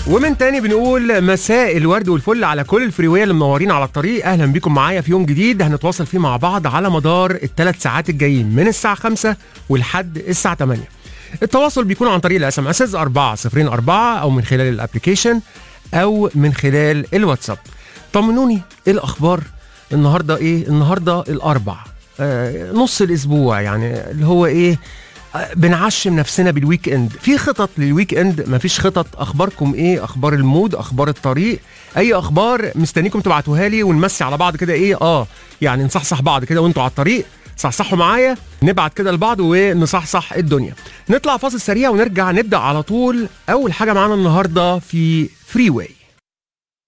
ومن تاني بنقول مساء الورد والفل على كل الفريوية اللي منورين على الطريق اهلا بيكم معايا في يوم جديد هنتواصل فيه مع بعض على مدار الثلاث ساعات الجايين من الساعة 5 ولحد الساعة 8 التواصل بيكون عن طريق الاس ام اس 404 او من خلال الابلكيشن او من خلال الواتساب طمنوني ايه الاخبار النهارده ايه النهارده الاربع آه نص الاسبوع يعني اللي هو ايه بنعشم نفسنا بالويك اند في خطط للويك اند مفيش خطط اخباركم ايه اخبار المود اخبار الطريق اي اخبار مستنيكم تبعتوها لي ونمسي على بعض كده ايه اه يعني نصحصح بعض كده وانتوا على الطريق صحصحوا معايا نبعت كده لبعض ونصحصح الدنيا نطلع فاصل سريع ونرجع نبدا على طول اول حاجه معانا النهارده في فري واي